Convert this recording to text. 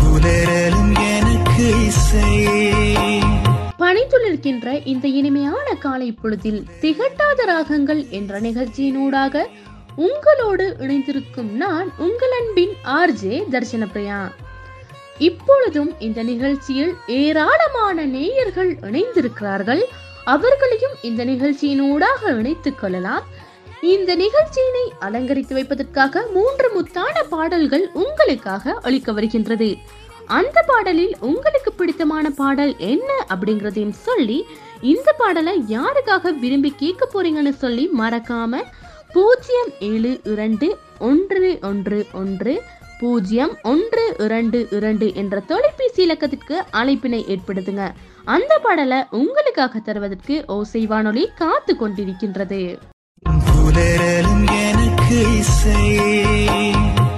புலரலும் எனக்கு இசை பணித்துளிர்க்கின்ற இந்த இனிமையான காலை பொழுதில் திகட்டாத ராகங்கள் என்ற நிகழ்ச்சியினூடாக உங்களோடு இணைந்திருக்கும் நான் உங்கள் அன்பின் ஆர்ஜே தர்ஷன பிரியா இப்பொழுதும் இந்த நிகழ்ச்சியில் ஏராளமான நேயர்கள் இணைந்திருக்கிறார்கள் அவர்களையும் இந்த நிகழ்ச்சியினூடாக இணைத்துக் கொள்ளலாம் இந்த நிகழ்ச்சியினை அலங்கரித்து வைப்பதற்காக மூன்று முத்தான பாடல்கள் உங்களுக்காக அளிக்க வருகின்றது அந்த பாடலில் உங்களுக்கு பிடித்தமான பாடல் என்ன அப்படிங்கறதையும் சொல்லி இந்த பாடலை யாருக்காக விரும்பி கேட்க போறீங்கன்னு சொல்லி மறக்காம பூஜ்ஜியம் ஏழு இரண்டு ஒன்று ஒன்று ஒன்று பூஜ்ஜியம் ஒன்று இரண்டு இரண்டு என்ற தொலைபேசி இலக்கத்திற்கு அழைப்பினை ஏற்படுத்துங்க அந்த பாடலை உங்களுக்காக தருவதற்கு ஓசை வானொலி காத்து கொண்டிருக்கின்றது புலரலும் எனக்கு இசை